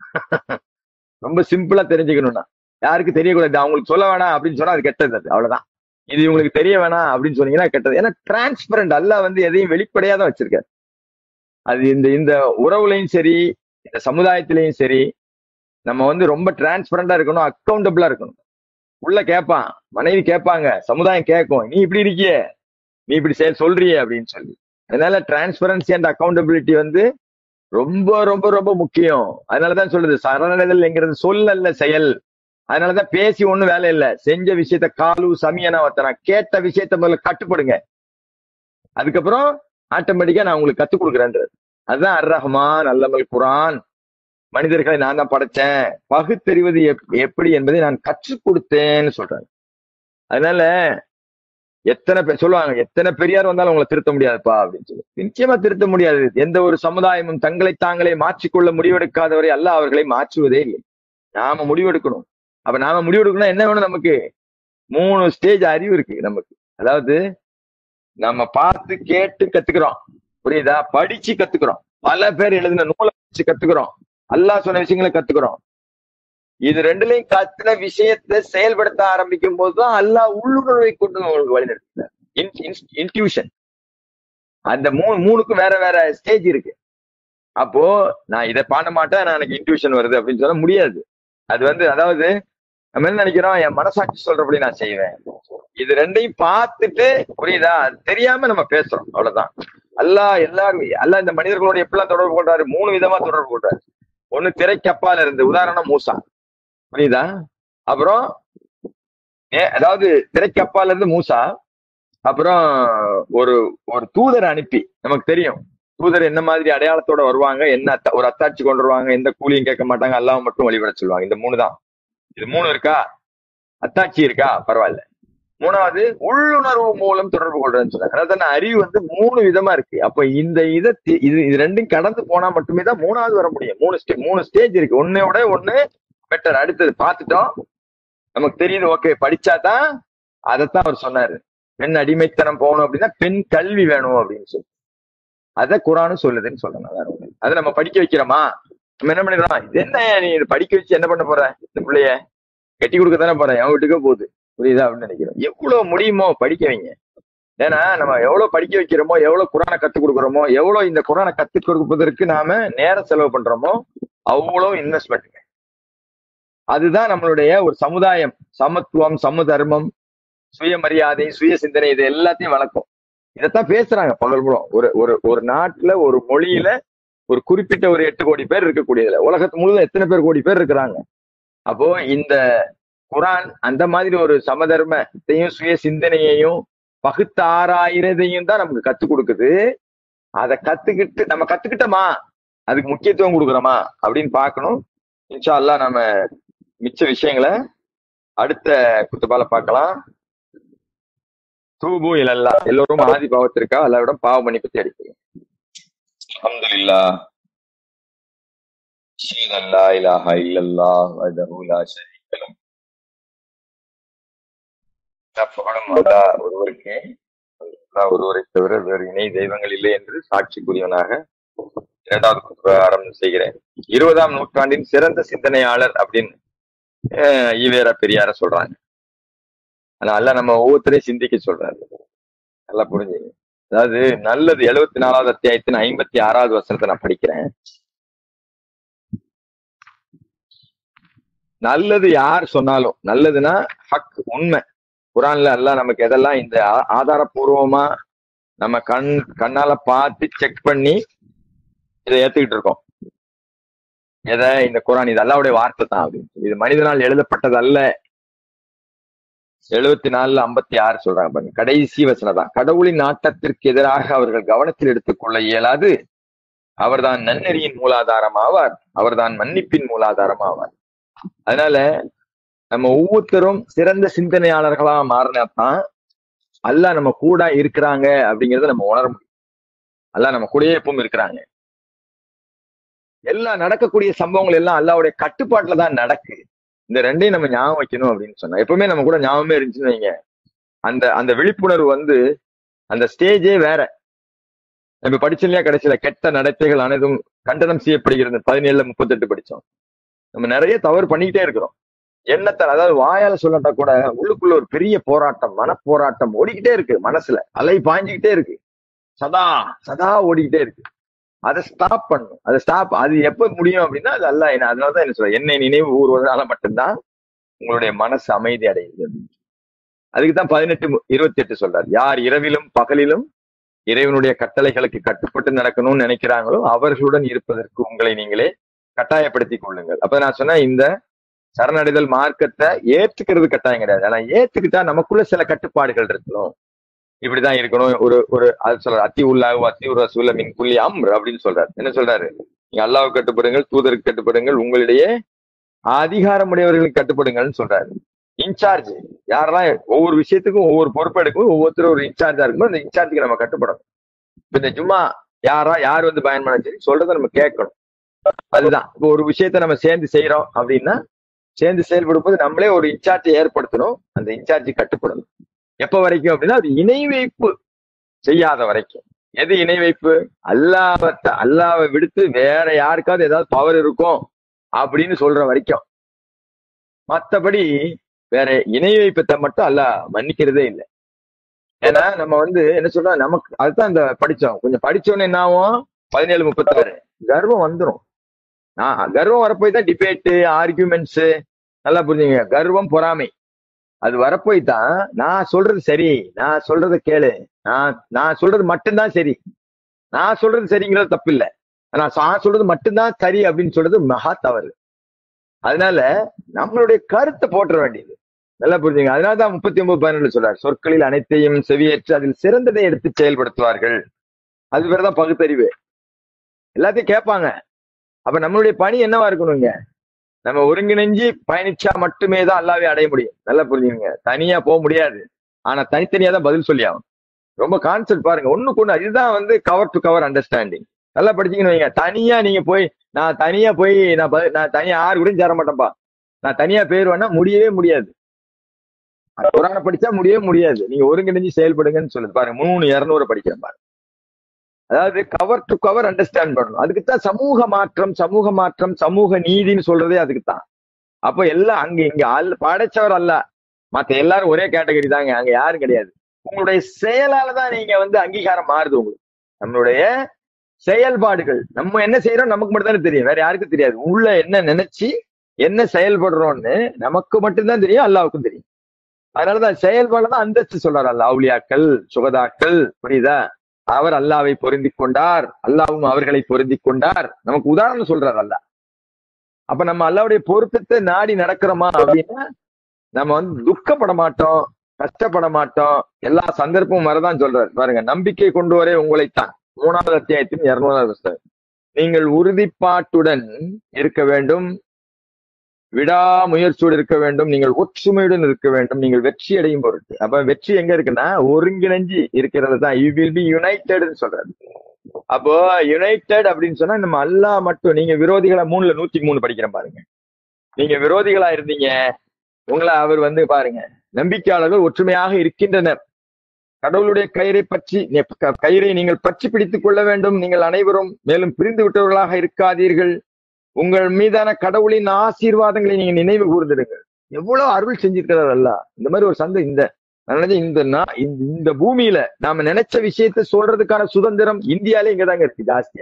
ரொம்ப சிம்பிளா தெரிஞ்சுக்கணும்னா யாருக்கு தெரியக்கூடாது அவங்களுக்கு சொல்ல வேணாம் அப்படின்னு சொன்னா அது கெட்டது அது அவ்வளவுதான் இது இவங்களுக்கு தெரிய வேணாம் அப்படின்னு சொன்னீங்கன்னா கெட்டது ஏன்னா டிரான்ஸ்பரண்ட் அல்லாஹ் வந்து எதையும் வெளிப்படையா தான் வச்சிருக்காரு அது இந்த இந்த உறவுலையும் சரி இந்த சமுதாயத்திலையும் சரி நம்ம வந்து ரொம்ப டிரான்ஸ்பரண்டா இருக்கணும் அக்கௌண்டபிளா இருக்கணும் உள்ள கேட்பான் மனைவி கேட்பாங்க சமுதாயம் கேட்கும் நீ இப்படி இருக்கியே நீ இப்படி செயல் சொல்றியே அப்படின்னு சொல்லி அதனால டிரான்ஸ்பரன்சி அண்ட் அக்கௌண்டபிலிட்டி வந்து ரொம்ப ரொம்ப ரொம்ப முக்கியம் அதனாலதான் சொல்லுது சரணடைதல்ங்கிறது சொல் அல்ல செயல் அதனாலதான் பேசி ஒண்ணும் வேலை இல்ல செஞ்ச விஷயத்த காலு சமியனா வத்தனா கேட்ட விஷயத்த முதல்ல கட்டுப்படுங்க அதுக்கப்புறம் ஆட்டோமேட்டிக்கா நான் உங்களுக்கு கத்துக் கொடுக்குறேன்றது அதுதான் அர் ரஹ்மான் அல்லமல் குரான் மனிதர்களை நான் தான் படைச்சேன் பகுத்தறிவது எப்- எப்படி என்பதை நான் கற்றுக் கொடுத்தேன்னு சொல்றாங்க அதனால எத்தனை பேர் சொல்லுவாங்க எத்தனை பெரியார் வந்தாலும் உங்களை திருத்த முடியாதுப்பா அப்படின்னு சொல்லி நிச்சயமா திருத்த முடியாது எந்த ஒரு சமுதாயமும் தங்களை தாங்களே மாற்றிக்கொள்ள முடிவெடுக்காதவரை அல்ல அவர்களை மாற்றுவதே இல்லை நாம முடிவெடுக்கணும் அப்ப நாம முடிவெடுக்கணும் என்ன வேணும் நமக்கு மூணு ஸ்டேஜ் அறிவு இருக்கு நமக்கு அதாவது நம்ம பார்த்து கேட்டு கத்துக்கிறோம் புரியுதா படிச்சு கத்துக்கிறோம் பல பேர் எழுதின நூலை படிச்சு கத்துக்கிறோம் அல்லாஹ் சொன்ன விஷயங்களை கத்துக்கிறோம் இது ரெண்டுலயும் கத்துன விஷயத்தை செயல்படுத்த ஆரம்பிக்கும் போதுதான் அல்லாஹ் உள்ளுணர்வை கொண்டு உங்களுக்கு வழிநடத்துறார் இன்ட்யூஷன் அந்த மூணு மூணுக்கும் வேற வேற ஸ்டேஜ் இருக்கு அப்போ நான் இதை பண்ண மாட்டேன் நான் எனக்கு இன்ட்யூஷன் வருது அப்படின்னு சொல்ல முடியாது அது வந்து அதாவது நம்ம என்ன நினைக்கிறோம் என் மனசாட்சி சொல்றபடி நான் செய்வேன் இது ரெண்டையும் பார்த்துட்டு புரியுதா அது தெரியாம நம்ம பேசுறோம் அவ்வளவுதான் அல்லாஹ் எல்லாரும் அல்லாஹ் இந்த மனிதர்களோட எப்படிலாம் தொடர்பு கொள்றாரு மூணு விதமா தொடர்பு கொள்றாரு ஒண்ணு திரைக்கப்பால இருந்து உதாரணம் மூசா புரியுதா அப்புறம் ஏ- அதாவது திரைக்கப்பால இருந்து மூசா அப்புறம் ஒரு ஒரு தூதரை அனுப்பி நமக்கு தெரியும் தூதர் என்ன மாதிரி அடையாளத்தோட வருவாங்க என்ன அத்த- ஒரு அத்தாட்சி கொண்டு வருவாங்க எந்த கூலியும் கேட்க மாட்டாங்க அல்லாஹ் மட்டும் வழிபட சொல்லுவாங்க இந்த மூணு தான் இது மூணு இருக்கா அத்தாட்சி இருக்கா பரவாயில்ல மூணாவது உள்ளுணர்வு மூலம் தொடர்பு கொள்றதுன்னு சொல்றாங்க அதாவது அறிவு வந்து மூணு விதமா இருக்கு அப்ப இந்த இதை தி- இது இது ரெண்டும் கடந்து போனா மட்டுமே தான் மூணாவது வர முடியும் மூணு ஸ்டே மூணு ஸ்டேஜ் இருக்கு ஒன்னோட ஒண்ணு பெட்டர் அடுத்தது பார்த்துட்டோம் நமக்கு தெரியுது ஓகே படிச்சாதான் அதைத்தான் அவர் சொன்னாரு பெண் அடிமைத்தனம் போகணும் அப்படின்னா பெண் கல்வி வேணும் அப்படின்னு சொல்லி அத குரானும் சொல்லுதுன்னு சொல்லணும் வேற ஒண்ணும் இல்ல. அதை நம்ம படிக்க வைக்கிறோமா நம்ம என்ன பண்ணிடுறோம் இது என்ன நீ இதை படிக்க வச்சு என்ன பண்ண போற இந்த பிள்ளைய கட்டி கொடுக்க தானே போற என் வீட்டுக்கே போகுது புரியுதா அப்படின்னு நினைக்கிறோம் எவ்வளவு முடியுமோ படிக்க வைங்க ஏன்னா நம்ம எவ்வளவு படிக்க வைக்கிறோமோ எவ்வளவு குரானை கத்துக் கொடுக்குறோமோ எவ்வளவு இந்த குரானை கத்துக் கொடுப்பதற்கு நாம நேரம் செலவு பண்றோமோ அவ்வளவு இன்வெஸ்ட்மெண்ட் அதுதான் நம்மளுடைய ஒரு சமுதாயம் சமத்துவம் சமதர்மம் சுயமரியாதை சுய சிந்தனை இது எல்லாத்தையும் வளர்க்கும் இதைத்தான் பேசுறாங்க பகல் முழுவதும் ஒரு ஒரு ஒரு நாட்டுல ஒரு மொழியில ஒரு குறிப்பிட்ட ஒரு எட்டு கோடி பேர் இருக்கக்கூடியதுல உலகத்து முழுவதும் எத்தனை பேர் கோடி பேர் இருக்கிறாங்க அப்போ இந்த குரான் அந்த மாதிரி ஒரு சமதர்மத்தையும் சுய சிந்தனையையும் பகுத்து ஆறாயிரதையும் தான் நமக்கு கத்துக் கொடுக்குது அதை கத்துக்கிட்டு நம்ம கத்துக்கிட்டோமா அதுக்கு முக்கியத்துவம் கொடுக்குறோமா அப்படின்னு பார்க்கணும் இன்ஷா அல்லாஹ் நம்ம மிச்ச விஷயங்களை அடுத்த குத்துபால பார்க்கலாம் தூபு இல்லல்லா எல்லோரும் ஆதி பாவத்திற்கா அல்லாவிடம் பாவ மன்னிப்பு தேடிக்கிறோம் அல்ஹம்துலில்லாஹ் அஷ்ஹது அன் லா இலாஹா இல்லல்லாஹ் வஹ்தஹு லா ஷரீக லஹ் எல்லா புகழும் அல்லாஹ் ஒருவருக்கே அல்லாஹ் ஒருவரை தவிர வேறு இணை தெய்வங்கள் இல்லை என்று சாட்சி கூறியவனாக இரண்டாவது குத்துபா ஆரம்பம் செய்கிறேன் இருபதாம் நூற்றாண்டின் சிறந்த சிந்தனையாளர் அப்படின்னு அஹ், ஈவேரா பெரியார சொல்றாங்க ஆனா அல்ல நம்ம ஒவ்வொருத்தரையும் சிந்திக்க சொல்றாரு நல்லா புரிஞ்சுங்க அதாவது நல்லது எழுபத்தி நாலாவது அத்தியாயத்தின் ஐம்பத்தி ஆறாவது வசனத்தை நான் படிக்கிறேன் நல்லது யார் சொன்னாலும் நல்லதுன்னா ஹக் உண்மை குரான்ல எல்லாம் நமக்கு எதெல்லாம் இந்த ஆ- ஆதாரபூர்வமா நம்ம கண் கண்ணால பார்த்து செக் பண்ணி இதை ஏத்துக்கிட்டு இருக்கோம் எதை இந்த குரான் இது அல்லாவுடைய வார்த்தை தான் அப்படின்னு சொல்லி. இது மனிதனால் எழுதப்பட்டது அல்ல எழுபத்தி நாலுல ஐம்பத்தி ஆறு சொல்றாங்க பாருங்க கடைசி வசனம் தான் கடவுளின் நாட்டத்திற்கு எதிராக அவர்கள் கவனத்தில் எடுத்துக்கொள்ள இயலாது அவர்தான் நன்னெறியின் மூலாதாரம் ஆவார் அவர்தான் மன்னிப்பின் மூலாதாரம் ஆவார் அதனால நம்ம ஒவ்வொருத்தரும் சிறந்த சிந்தனையாளர்களா மாறினாதான் அல்லாஹ் நம்ம கூட இருக்கிறாங்க அப்படிங்கறத நம்ம உணர முடியும் அல்லாஹ் நம்ம கூடயே எப்பவும் இருக்கிறாங்க எல்லாம் நடக்கக்கூடிய சம்பவங்கள் எல்லாம் அல்லாவுடைய கட்டுப்பாட்டுல தான் நடக்கு இந்த ரெண்டையும் நம்ம ஞாபகம் வைக்கணும் அப்படின்னு சொன்னா எப்பவுமே நம்ம கூட ஞாபகமே இருந்துச்சுன்னு வைங்க அந்த அந்த விழிப்புணர்வு வந்து அந்த ஸ்டேஜே வேற நம்ம படிச்சலையா கடைசியில கெட்ட நடத்தைகள் அனைத்தும் கண்டனம் செய்யப்படுகிறது பதினேழுல முப்பத்தெட்டு படிச்சோம் நம்ம நிறைய தவறு பண்ணிக்கிட்டே இருக்கிறோம் எண்ணத்தால் அதாவது வாயால சொல்லட்டா கூட உள்ளுக்குள்ள ஒரு பெரிய போராட்டம் மன போராட்டம் ஓடிக்கிட்டே இருக்கு மனசுல அலை பாய்ஞ்சுக்கிட்டே இருக்கு சதா சதா ஓடிக்கிட்டே இருக்கு அதை ஸ்டாப் பண்ணும் அதை ஸ்டாப் அது எப்ப முடியும் அப்படின்னா அது அல்ல என்ன அதனாலதான் என்ன சொல்ற என்னை நினைவு ஊர்வதனால மட்டும்தான் உங்களுடைய மனசு அமைதி அடையுது அப்படின்னு அதுக்கு தான் பதினெட்டு இருபத்தி எட்டு சொல்றாரு யார் இரவிலும் பகலிலும் இறைவனுடைய கட்டளைகளுக்கு கட்டுப்பட்டு நடக்கணும்னு நினைக்கிறாங்களோ அவர்களுடன் இருப்பதற்கு உங்களை நீங்களே கட்டாயப்படுத்திக் கொள்ளுங்கள் அப்ப நான் சொன்ன இந்த சரணடைதல் மார்க்கத்தை ஏத்துக்கிறது கட்டாயம் கிடையாது ஆனா ஏத்துக்கிட்டா நமக்குள்ள சில கட்டுப்பாடுகள் இருக்கணும் இப்படிதான் இருக்கணும் ஒரு ஒரு அது சொல்ற அத்தி உள்ளாகு அத்தி ஒரு ரசூல மின் புள்ளி அம்ர் அப்படின்னு சொல்றாரு என்ன சொல்றாரு நீங்க அல்லாவுக்கு கட்டுப்படுங்கள் தூதருக்கு கட்டுப்படுங்கள் உங்களிடையே அதிகாரமுடையவர்களுக்கு கட்டுப்படுங்கள்னு சொல்றாரு இன்சார்ஜ் யாரெல்லாம் ஒவ்வொரு விஷயத்துக்கும் ஒவ்வொரு பொறுப்பு எடுக்கும் ஒவ்வொருத்தரும் ஒரு இன்சார்ஜா இருக்கும் அந்த இன்சார்ஜுக்கு நம்ம கட்டுப்படணும் இப்ப இந்த சும்மா யாரா யார் வந்து பயன் பண்ண சரி சொல்றதை நம்ம கேட்கணும் அதுதான் இப்போ ஒரு விஷயத்த நம்ம சேர்ந்து செய்யறோம் அப்படின்னா சேர்ந்து செயல்படும் போது நம்மளே ஒரு இன்சார்ஜை ஏற்படுத்தணும் அந்த இன்சார்ஜ் கட்டுப்படணும் எப்ப வரைக்கும் அப்படின்னா அது இணை வைப்பு செய்யாத வரைக்கும் எது இணை வைப்பு அல்லாவ அல்லாவை விடுத்து வேற யாருக்காவது ஏதாவது பவர் இருக்கும் அப்படின்னு சொல்ற வரைக்கும் மத்தபடி வேற இணை வைப்பத்தை மட்டும் அல்ல மன்னிக்கிறதே இல்லை ஏன்னா நம்ம வந்து என்ன சொல்றோம் நமக்கு அதுதான் இந்த படிச்சோம் கொஞ்சம் படிச்சோன்னு என்ன ஆகும் பதினேழு முப்பத்தாறு கர்வம் வந்துடும் ஆஹ் கர்வம் வரப்போய் தான் டிபேட்டு ஆர்கியூமெண்ட்ஸ் நல்லா புரிஞ்சுங்க கர்வம் பொறாமை அது வரப்போய் தான் நான் சொல்றது சரி நான் சொல்றத கேளு நான் நான் சொல்றது மட்டும்தான் சரி நான் சொல்றது சரிங்கிறது தப்பு இல்லை நான் நான் சொல்றது மட்டும்தான் சரி அப்படின்னு சொல்றது மகா தவறு அதனால நம்மளுடைய கருத்தை போட்டுற வேண்டியது நல்லா புரிஞ்சுங்க அதனாலதான் முப்பத்தி ஒன்பது பதினெண்டு சொல்றாரு சொற்களில் அனைத்தையும் செவியேற்று அதில் சிறந்ததை எடுத்து செயல்படுத்துவார்கள் அது பேர்தான் பகுத்தறிவு எல்லாத்தையும் கேட்பாங்க அப்ப நம்மளுடைய பணி என்னவா இருக்கணுங்க நம்ம ஒருங்கிணைஞ்சு பயணிச்சா மட்டுமே தான் அல்லாவே அடைய முடியும் நல்லா புரிஞ்சுங்க தனியா போக முடியாது ஆனா தனித்தனியா தான் பதில் சொல்லி ஆகும் ரொம்ப கான்செப்ட் பாருங்க ஒண்ணுக்கு ஒண்ணு இதுதான் வந்து கவர் டு கவர் அண்டர்ஸ்டாண்டிங் நல்லா படிச்சீங்கன்னு வைங்க தனியா நீங்க போய் நான் தனியா போய் நான் ப- நான் தனியா யாரு கூட சேர மாட்டேன்ப்பா நான் தனியா போயிருவேன்னா முடியவே முடியாது குரானை படிச்சா முடியவே முடியாது நீங்க ஒருங்கிணைஞ்சு செயல்படுங்கன்னு சொல்லுது பாருங்க மூணு இருநூறு படிக்கிறேன் பாருங்க அதாவது கவர் டு கவர் அண்டர்ஸ்டாண்ட் பண்ணணும் அதுக்கு தான் சமூக மாற்றம் சமூக மாற்றம் சமூக நீதின்னு சொல்றதே அதுக்கு தான் அப்ப எல்லாம் அங்க இங்க அல் படைச்சவர் அல்ல மத்த எல்லாரும் ஒரே கேட்டகரி தாங்க அங்க யாரும் கிடையாது உங்களுடைய செயலால தான் நீங்க வந்து அங்கீகாரம் மாறுது உங்களுக்கு நம்மளுடைய செயல்பாடுகள் நம்ம என்ன செய்யறோம் நமக்கு மட்டும் தானே தெரியும் வேற யாருக்கும் தெரியாது உள்ள என்ன நினைச்சு என்ன செயல்படுறோம்னு நமக்கு மட்டும்தான் தெரியும் அல்லாவுக்கும் தெரியும் அதனாலதான் செயல்பாடுதான் அந்தஸ்து சொல்றாரு அல்ல அவுலியாக்கள் சுகதாக்கள் புரியுதா அவர் அல்லாவை பொருந்தி கொண்டார் அல்லாவும் அவர்களை பொருந்தி கொண்டார் நமக்கு உதாரணம் சொல்றாரு அல்ல அப்ப நம்ம அல்லாவுடைய பொருத்தத்தை நாடி நடக்கிறோமா அப்படின்னா நம்ம வந்து துக்கப்பட மாட்டோம் கஷ்டப்பட மாட்டோம் எல்லா சந்தர்ப்பமும் வரதான் சொல்றாரு பாருங்க நம்பிக்கை கொண்டு வரே உங்களைத்தான் மூணாவது அத்தியாயத்தின் இருநூறாவது புஸ்தகம் நீங்கள் உறுதிப்பாட்டுடன் இருக்க வேண்டும் விடாமுயற்சியோடு இருக்க வேண்டும் நீங்கள் ஒற்றுமையுடன் இருக்க வேண்டும் நீங்கள் வெற்றி அடையும் பொருட்டு அப்ப வெற்றி எங்க இருக்குன்னா ஒருங்கிணைஞ்சு இருக்கிறது தான் யூ வில் பி யுனைடெட்னு சொல்றாரு அப்போ யுனைடெட் அப்படின்னு சொன்னா நம்ம அல்லா மட்டும் நீங்க விரோதிகளா மூணுல நூத்தி மூணு படிக்கிறேன் பாருங்க நீங்க விரோதிகளா இருந்தீங்க உங்களை அவர் வந்து பாருங்க நம்பிக்கையாளர்கள் ஒற்றுமையாக இருக்கின்றனர் கடவுளுடைய கயிறை பற்றி கயிறை நீங்கள் பற்றி பிடித்துக் கொள்ள வேண்டும் நீங்கள் அனைவரும் மேலும் பிரிந்து விட்டவர்களாக இருக்காதீர்கள் உங்கள் மீதான கடவுளின் ஆசீர்வாதங்களை நீங்க நினைவு கூர்ந்திடுங்கள் எவ்வளவு அருள் செஞ்சிருக்கிறார் அல்ல இந்த மாதிரி ஒரு சந்தை இந்த நான் நினைச்சேன் இந்த நா- இந்த- இந்த பூமியில நாம நினைச்ச விஷயத்த சொல்றதுக்கான சுதந்திரம் இந்தியாலே இங்கதாங்க இருக்கு ஜாஸ்தியா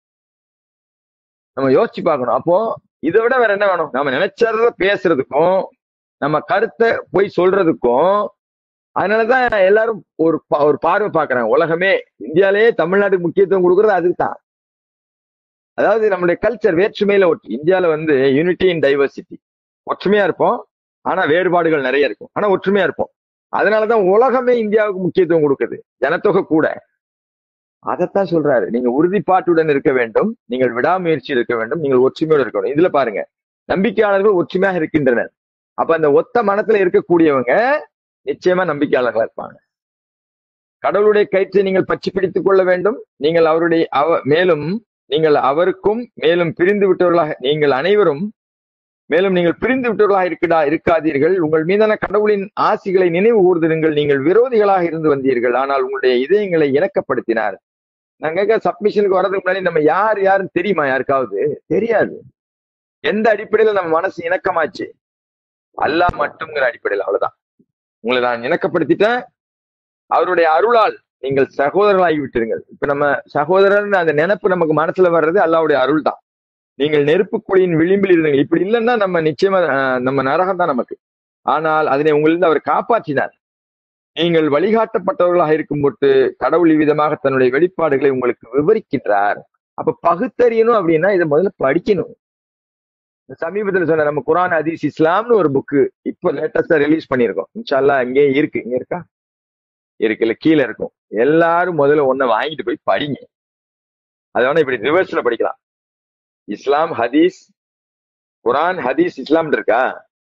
நம்ம யோசிச்சு பார்க்கணும் அப்போ இதை விட வேற என்ன வேணும் நம்ம நினைச்சத பேசுறதுக்கும் நம்ம கருத்தை போய் சொல்றதுக்கும் அதனாலதான் எல்லாரும் ஒரு பா- ஒரு பார்வை பார்க்கறாங்க உலகமே இந்தியாலேயே தமிழ்நாட்டுக்கு முக்கியத்துவம் கொடுக்கறது அதுக்கு தான் அதாவது நம்மளுடைய கல்ச்சர் வேற்றுமையில ஒற்று இந்தியால வந்து யூனிட்டி இன் டைவர்சிட்டி ஒற்றுமையா இருப்போம் ஆனா வேறுபாடுகள் நிறைய இருக்கும் ஆனா ஒற்றுமையா இருப்போம் அதனாலதான் உலகமே இந்தியாவுக்கு முக்கியத்துவம் கொடுக்குது ஜனத்தொகை கூட அதைத்தான் சொல்றாரு நீங்க உறுதிப்பாட்டுடன் இருக்க வேண்டும் நீங்கள் விடாமுயற்சி இருக்க வேண்டும் நீங்கள் ஒற்றுமையோடு இருக்க வேண்டும் இதுல பாருங்க நம்பிக்கையாளர்கள் ஒற்றுமையாக இருக்கின்றனர் அப்ப அந்த ஒத்த மனத்துல இருக்கக்கூடியவங்க நிச்சயமா நம்பிக்கையாளர்களா இருப்பாங்க கடவுளுடைய கயிற்றை நீங்கள் பற்றி பிடித்துக் கொள்ள வேண்டும் நீங்கள் அவருடைய அவ மேலும் நீங்கள் அவருக்கும் மேலும் பிரிந்து விட்டவர்களாக நீங்கள் அனைவரும் மேலும் நீங்கள் பிரிந்து விட்டவர்களாக இருக்கடா இருக்காதீர்கள் உங்கள் மீதான கடவுளின் ஆசிகளை நினைவு கூர்ந்திருங்கள் நீங்கள் விரோதிகளாக இருந்து வந்தீர்கள் ஆனால் உங்களுடைய இதயங்களை இணக்கப்படுத்தினார் நான் கேட்க சப்மிஷனுக்கு வர்றதுக்கு முன்னாடி நம்ம யார் யாருன்னு தெரியுமா யாருக்காவது தெரியாது எந்த அடிப்படையில நம்ம மனசு இணக்கமாச்சு அல்லாஹ் மட்டும்ங்கிற அடிப்படையில் அவ்வளவுதான் உங்களை நான் இணக்கப்படுத்திட்டேன் அவருடைய அருளால் நீங்கள் சகோதரர்களாகி விட்டுருங்கள் இப்ப நம்ம சகோதரன் அந்த நினைப்பு நமக்கு மனசுல வர்றது அல்லாவுடைய அருள் தான் நீங்கள் நெருப்புக்குழியின் விளிம்பில் இருந்தீங்க இப்படி இல்லைன்னா நம்ம நிச்சயமா அஹ், நம்ம நரகம் தான் நமக்கு ஆனால் அதனை உங்களிருந்து அவர் காப்பாற்றினார் நீங்கள் வழிகாட்டப்பட்டவர்களாக இருக்கும் போட்டு கடவுள் விதமாக தன்னுடைய வெளிப்பாடுகளை உங்களுக்கு விவரிக்கின்றார் அப்ப பகுத்தறியணும் அப்படின்னா இதை முதல்ல படிக்கணும் சமீபத்துல சொன்ன நம்ம குரான் ஹதீஸ் இஸ்லாம்னு ஒரு புக்கு இப்ப லேட்டஸ்டா ரிலீஸ் பண்ணியிருக்கோம் இன்ஷால்லா இங்கே இருக்கு இங்க இருக்கா இருக்குல்ல கீழே இருக்கும் எல்லாரும் முதல்ல ஒண்ண வாங்கிட்டு போய் படிங்க அதை வேணா இப்படி ரிவர்ஸ்ல படிக்கலாம் இஸ்லாம் ஹதீஸ் குரான் ஹதீஸ் இஸ்லாம் இருக்கா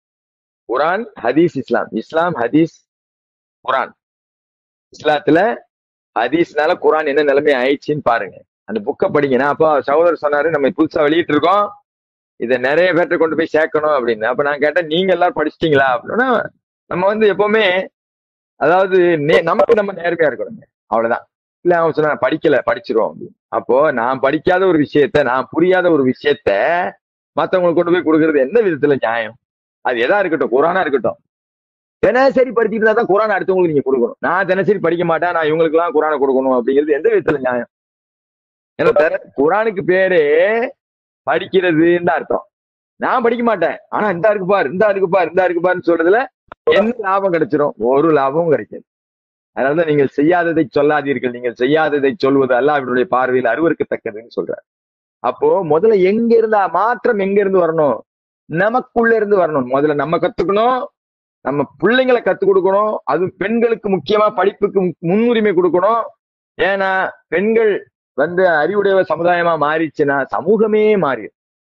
குரான் ஹதீஸ் இஸ்லாம் இஸ்லாம் ஹதீஸ் குரான் இஸ்லாத்துல ஹதீஸ்னால குரான் என்ன நிலைமை ஆயிடுச்சுன்னு பாருங்க அந்த புக்கை படிங்கன்னா அப்போ சகோதரர் சொன்னாரு நம்ம புதுசா வெளியிட்டு இருக்கோம் இதை நிறைய பேர்ட்ட கொண்டு போய் சேர்க்கணும் அப்படின்னு அப்ப நான் கேட்டேன் நீங்க எல்லாரும் படிச்சிட்டீங்களா அப்படின்னா நம்ம வந்து எப்பவுமே அதாவது நே- நமக்கு நம்ம நேர்மையா இருக்கணுங்க அவ்வளவுதான் இல்ல அவன் சொன்னா "நான் படிக்கல படிச்சிருவோம் அப்படின்னு. அப்போ நான் படிக்காத ஒரு விஷயத்த நான் புரியாத ஒரு விஷயத்த மத்தவங்களுக்கு கொண்டு போய் கொடுக்கறது எந்த விதத்துல நியாயம் அது எதா இருக்கட்டும் குரானா இருக்கட்டும் தினசரி படிச்சுட்டு இருந்தா தான் குரான் அடுத்தவங்களுக்கு நீங்க கொடுக்கணும் நான் தினசரி படிக்க மாட்டேன் நான் இவங்களுக்கு எல்லாம் குரானை கொடுக்கணும் அப்படிங்கிறது எந்த விதத்துல நியாயம் ஏன்னா தின- குரானுக்கு பேரு படிக்கிறதுன்னு தான் அர்த்தம் நான் படிக்க மாட்டேன் ஆனா இந்த இருக்கு பாரு இந்த இருக்கு பாரு இந்த இருக்கு பாருன்னு சொல்றதுல என்ன லாபம் கிடைச்சிரும் ஒரு லாபமும் கிடைக்காது அதனாலதான் நீங்கள் செய்யாததை சொல்லாதீர்கள் நீங்கள் செய்யாததை சொல்வது அல்லாஹ்வினுடைய பார்வையில் அருவருக்கத்தக்கதுன்னு சொல்றார் அப்போ முதல்ல எங்க இருந்தா மாற்றம் எங்க இருந்து வரணும் நமக்குள்ள இருந்து வரணும் முதல்ல நம்ம கத்துக்கணும் நம்ம பிள்ளைங்களை கத்துக் கொடுக்கணும் அது பெண்களுக்கு முக்கியமா படிப்புக்கு மு- முன்னுரிமை கொடுக்கணும் ஏன்னா பெண்கள் வந்து அறிவுடைய சமுதாயமா மாறிச்சுன்னா சமூகமே மாறி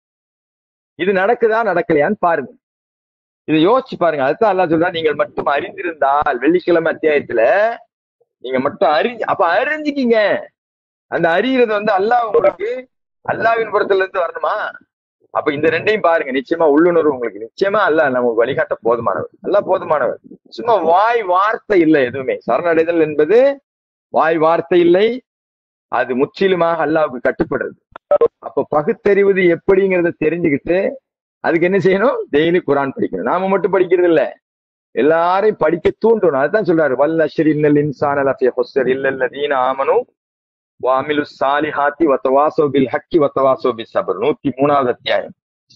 இது நடக்குதா நடக்கலையான்னு பாருங்க இதை யோசிச்சு பாருங்க அதுதான் அல்லாஹ் சொல்றா நீங்கள் மட்டும் அறிந்திருந்தால் வெள்ளிக்கிழமை அத்தியாயத்துல நீங்க மட்டும் அறி அப்ப அறிஞ்சுக்கிங்க அந்த அறியறது வந்து அல்லாஹ் உங்களுக்கு அல்லாவின் புறத்துல இருந்து வரணுமா அப்ப இந்த ரெண்டையும் பாருங்க நிச்சயமா உள்ளுணர்வு உங்களுக்கு நிச்சயமா அல்லாஹ் நமக்கு வழிகாட்ட போதுமானவர் அல்லாஹ் போதுமானவர் சும்மா வாய் வார்த்தை இல்லை எதுவுமே சரணடைதல் என்பது வாய் வார்த்தை இல்லை அது முற்றிலுமாக அல்லாவுக்கு கட்டுப்படுறது அப்ப பகுத்தறிவது எப்படிங்கிறத தெரிஞ்சுக்கிட்டு அதுக்கு என்ன செய்யணும் டெய்லி குரான் படிக்கணும் நாம மட்டும் படிக்கிறது இல்ல எல்லாரையும் படிக்க தூண்டணும் அதுதான் சொல்றாரு வல் அஷ்ரி இன்னல் இன்சான லஃபி ஹுஸ்ர் இல்லல்லதீன ஆமனு வாமிலு சாலிஹாத்தி வத்தவாசோ பில் ஹக்கி வத்தவாசோ பில் சபர் நூத்தி மூணாவது அத்தியாயம்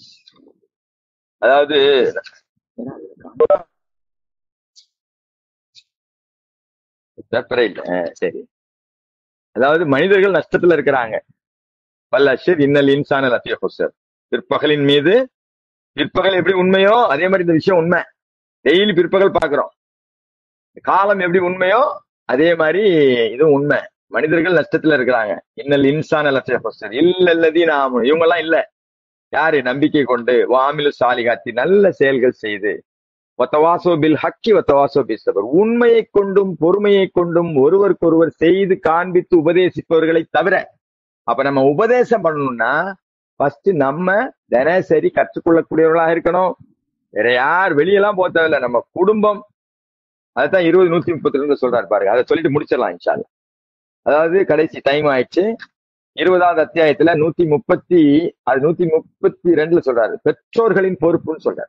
அதாவது பேப்பரே இல்ல அஹ் சரி அதாவது மனிதர்கள் நஷ்டத்துல இருக்கிறாங்க வல் அஷ்ர் இன்னல் இன்சான லஃபி ஹுஸ்ர் பிற்பகலின் மீது பிற்பகல் எப்படி உண்மையோ அதே மாதிரி இந்த விஷயம் உண்மை டெய்லி பிற்பகல் பாக்குறோம் காலம் எப்படி உண்மையோ அதே மாதிரி இதுவும் உண்மை மனிதர்கள் நஷ்டத்துல இருக்கிறாங்க இன்னல் இன்சான் லட்சம் இல்லல்லதி நாம இவங்க எல்லாம் இல்ல யாரு நம்பிக்கை கொண்டு வாமிலு சாலிகாத்தி நல்ல செயல்கள் செய்து ஒத்தவாசோ பில் ஹக்கி ஒத்தவாசோ பில் சபர் உண்மையை கொண்டும் பொறுமையை கொண்டும் ஒருவருக்கொருவர் செய்து காண்பித்து உபதேசிப்பவர்களை தவிர அப்ப நம்ம உபதேசம் பண்ணணும்னா ஃபர்ஸ்ட் நம்ம தினசரி கற்றுக்கொள்ளக்கூடியவர்களாக இருக்கணும் வேற யார் வெளியெல்லாம் போக தேவையில்ல நம்ம குடும்பம் அதுதான் இருபது நூத்தி முப்பத்தி ரெண்டு சொல்றாரு பாருங்க அதை சொல்லிட்டு முடிச்சிடலாம் இன்ஷால்ல அதாவது கடைசி டைம் ஆயிடுச்சு இருபதாவது அத்தியாயத்துல நூத்தி முப்பத்தி அது நூத்தி முப்பத்தி ரெண்டுல சொல்றாரு பெற்றோர்களின் பொறுப்புன்னு சொல்றாரு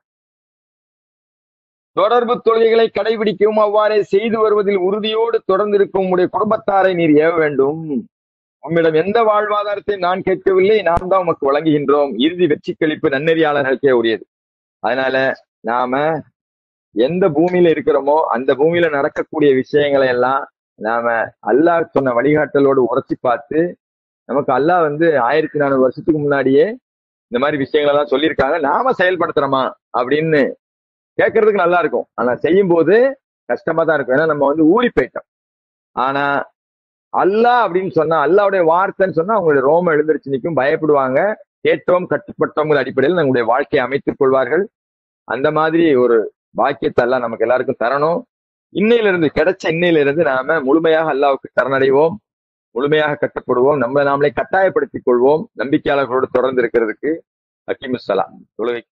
தொடர்பு தொழுகைகளை கடைபிடிக்கவும் அவ்வாறே செய்து வருவதில் உறுதியோடு தொடர்ந்து இருக்கும் உங்களுடைய குடும்பத்தாரை நீர் ஏவ வேண்டும் உம்மிடம் எந்த வாழ்வாதாரத்தை நான் கேட்கவில்லை நாம் தான் உமக்கு வழங்குகின்றோம் இறுதி வெற்றி கழிப்பு நன்னெறியாளர்களுக்கே உரியது அதனால நாம எந்த பூமியில இருக்கிறோமோ அந்த பூமியில நடக்கக்கூடிய விஷயங்களை எல்லாம் நாம அல்லாஹ் சொன்ன வழிகாட்டலோடு உரைச்சி பார்த்து நமக்கு அல்லாஹ் வந்து ஆயிரத்தி நானூறு வருஷத்துக்கு முன்னாடியே இந்த மாதிரி விஷயங்கள் எல்லாம் சொல்லியிருக்காங்க நாம செயல்படுத்துறோமா அப்படின்னு கேட்கறதுக்கு நல்லா இருக்கும் ஆனா செய்யும் போது கஷ்டமா தான் இருக்கும் ஏன்னா நம்ம வந்து ஊறி போயிட்டோம் ஆனா அல்லாஹ் அப்படின்னு சொன்னா அல்லாவுடைய வார்த்தைன்னு சொன்னா அவங்களுடைய ரோமம் எழுந்திருச்சு நிற்கும் பயப்படுவாங்க கேட்டோம் கட்டுப்பட்டோங்கிற அடிப்படையில் நம்முடைய வாழ்க்கையை அமைத்துக் கொள்வார்கள் அந்த மாதிரி ஒரு பாக்கியத்தை எல்லாம் நமக்கு எல்லாருக்கும் தரணும் இன்னையிலிருந்து கிடைச்ச இன்னையிலிருந்து நாம முழுமையாக அல்லாவுக்கு சரணடைவோம் முழுமையாக கட்டுப்படுவோம் நம்மளை நாமளே கட்டாயப்படுத்திக் கொள்வோம் நம்பிக்கையாளர்களோடு தொடர்ந்து இருக்கிறதுக்கு அக்கிமுசலாம் தொழுகை